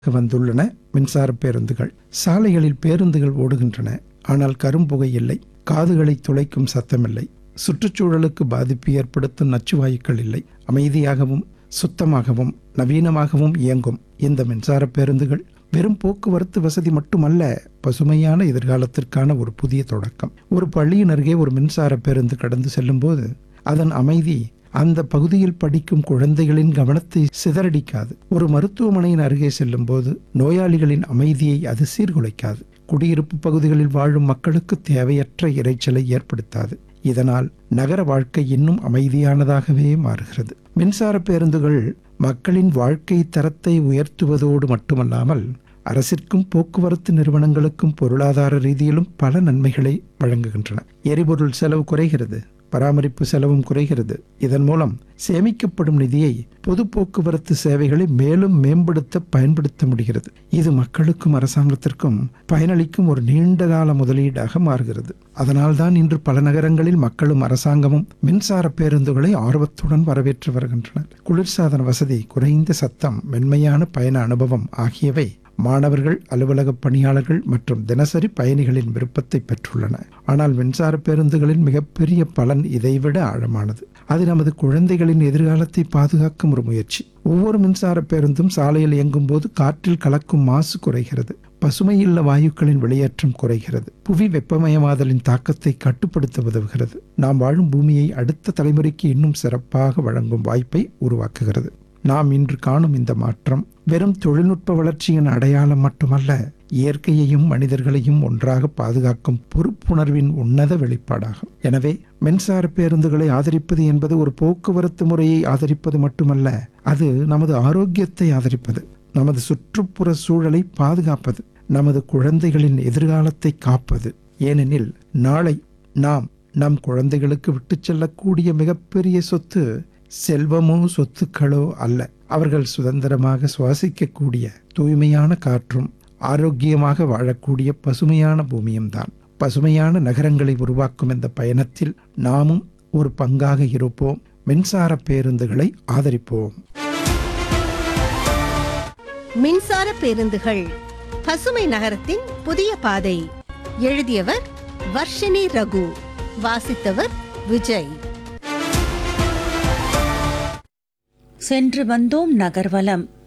வந்துள்ளன மின்சார பேருந்துகள் சாலைகளில் பேருந்துகள் ஓடுகின்றன ஆனால் கரும்புகை இல்லை காதுகளை துளைக்கும் சத்தமில்லை சுற்றுச்சூழலுக்கு பாதிப்பு ஏற்படுத்தும் நச்சுவாயுக்கள் இல்லை அமைதியாகவும் சுத்தமாகவும் நவீனமாகவும் இயங்கும் இந்த மின்சார பேருந்துகள் வெறும் போக்குவரத்து வசதி மட்டுமல்ல பசுமையான எதிர்காலத்திற்கான ஒரு புதிய தொடக்கம் ஒரு பள்ளியின் அருகே ஒரு மின்சார பேருந்து கடந்து செல்லும்போது அதன் அமைதி அந்த பகுதியில் படிக்கும் குழந்தைகளின் கவனத்தை சிதறடிக்காது ஒரு மருத்துவமனையின் அருகே செல்லும்போது நோயாளிகளின் அமைதியை அது சீர்குலைக்காது குடியிருப்பு பகுதிகளில் வாழும் மக்களுக்கு தேவையற்ற இரைச்சலை ஏற்படுத்தாது இதனால் நகர வாழ்க்கை இன்னும் அமைதியானதாகவே மாறுகிறது மின்சார பேருந்துகள் மக்களின் வாழ்க்கை தரத்தை உயர்த்துவதோடு மட்டுமல்லாமல் அரசிற்கும் போக்குவரத்து நிறுவனங்களுக்கும் பொருளாதார ரீதியிலும் பல நன்மைகளை வழங்குகின்றன எரிபொருள் செலவு குறைகிறது பராமரிப்பு செலவும் குறைகிறது இதன் மூலம் சேமிக்கப்படும் நிதியை பொது போக்குவரத்து சேவைகளை மேலும் மேம்படுத்த பயன்படுத்த முடிகிறது இது மக்களுக்கும் அரசாங்கத்திற்கும் பயனளிக்கும் ஒரு நீண்டகால முதலீடாக மாறுகிறது அதனால்தான் இன்று பல நகரங்களில் மக்களும் அரசாங்கமும் மின்சார பேருந்துகளை ஆர்வத்துடன் வரவேற்று வருகின்றனர் குளிர்சாதன வசதி குறைந்த சத்தம் மென்மையான பயண அனுபவம் ஆகியவை மாணவர்கள் அலுவலக பணியாளர்கள் மற்றும் தினசரி பயணிகளின் விருப்பத்தை பெற்றுள்ளன ஆனால் மின்சார பேருந்துகளின் மிகப்பெரிய பலன் இதைவிட ஆழமானது அது நமது குழந்தைகளின் எதிர்காலத்தை பாதுகாக்கும் ஒரு முயற்சி ஒவ்வொரு மின்சார பேருந்தும் சாலையில் இயங்கும் போது காற்றில் கலக்கும் மாசு குறைகிறது பசுமையுள்ள வாயுக்களின் வெளியேற்றம் குறைகிறது புவி வெப்பமயமாதலின் தாக்கத்தை கட்டுப்படுத்த உதவுகிறது நாம் வாழும் பூமியை அடுத்த தலைமுறைக்கு இன்னும் சிறப்பாக வழங்கும் வாய்ப்பை உருவாக்குகிறது நாம் இன்று காணும் இந்த மாற்றம் வெறும் தொழில்நுட்ப வளர்ச்சியின் அடையாளம் மட்டுமல்ல இயற்கையையும் மனிதர்களையும் ஒன்றாக பாதுகாக்கும் பொறுப்புணர்வின் உன்னத வெளிப்பாடாகும் எனவே மின்சார பேருந்துகளை ஆதரிப்பது என்பது ஒரு போக்குவரத்து முறையை ஆதரிப்பது மட்டுமல்ல அது நமது ஆரோக்கியத்தை ஆதரிப்பது நமது சுற்றுப்புற சூழலை பாதுகாப்பது நமது குழந்தைகளின் எதிர்காலத்தை காப்பது ஏனெனில் நாளை நாம் நம் குழந்தைகளுக்கு விட்டுச் செல்லக்கூடிய மிகப்பெரிய சொத்து செல்வமோ சொத்துக்களோ அல்ல அவர்கள் சுதந்திரமாக சுவாசிக்கக்கூடிய தூய்மையான காற்றும் ஆரோக்கியமாக வாழக்கூடிய பசுமையான பூமியும் தான் பசுமையான நகரங்களை உருவாக்கும் இந்த பயணத்தில் நாமும் ஒரு பங்காக இருப்போம் மின்சார பேருந்துகளை ஆதரிப்போம் மின்சார பேருந்துகள் பசுமை நகரத்தின் புதிய பாதை எழுதியவர் வர்ஷினி ரகு வாசித்தவர் விஜய் சென்று வந்தோம் நகர்வலம்